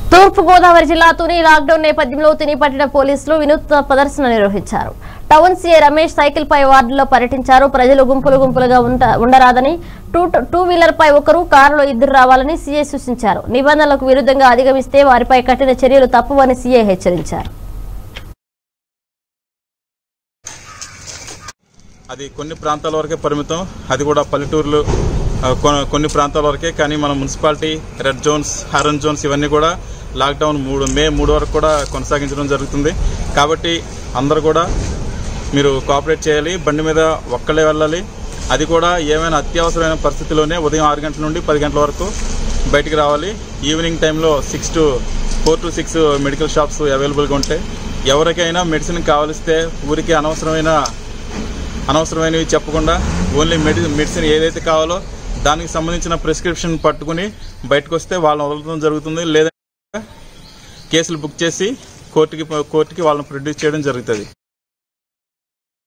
తూర్పు గోదావరి జిల్లా తుని లాక్డౌన్ నేపథ్యంలో తుని పట్టణ పోలీసులు వినూత్న ప్రదర్శన నిర్వహించారు టౌన్ సీఏ రమేష్ సైకిల్ పై వార్డులో పర్యటించారు ప్రజలు గుంపులు గుంపులుగా ఉంట- ఉండరాదని టూ టూ వీలర్ పై ఒకరు కారులో ఇద్దరు రావాలని సీఏ సూచించారు నిబంధనలకు విరుద్ధంగా అధిగమిస్తే వారిపై కఠిన చర్యలు తప్పవని సీఏ హెచ్చరించారు అది కొన్ని ప్రాంతాల వరకే పరిమితం అది కూడా పల్లెటూర్లు ఆ, కొ- కొన్ని ప్రాంతాల వరకే కానీ మన municipality red zones orange zones ఇవన్నీ కూడా లాక్డౌన్ మూడు మే మూడు వరకు కూడా కొనసాగించడం జరుగుతుంది కాబట్టి అందరూ కూడా మీరు కోఆపరేట్ చేయాలి బండి మీద ఒక్కళ్ళే వెళ్ళాలి అది కూడా ఏమైనా అత్యవసరమైన పరిస్థితిలోనే ఉదయం ఆరు గంటల నుండి పది గంటల వరకు బయటికి రావాలి ఈవినింగ్ టైంలో six to four to six medical shops అవైలబుల్గా ఉంటాయి ఎవరికైనా మెడిసిన్ కావలిస్తే ఊరికి అనవసరమైన అనవసరమైనవి చెప్పకుండా ఓన్లీ మెడి మెడిసిన్ ఏదైతే కావాలో దానికి సంబంధించిన ప్రిస్క్రిప్షన్ పట్టుకుని బయటకు వస్తే వాళ్ళని వదలడం జరుగుతుంది లేదా కేసులు బుక్ చేసి కోర్టుకి కోర్టుకి వాళ్ళని ప్రొడ్యూస్ చేయడం జరుగుతుంది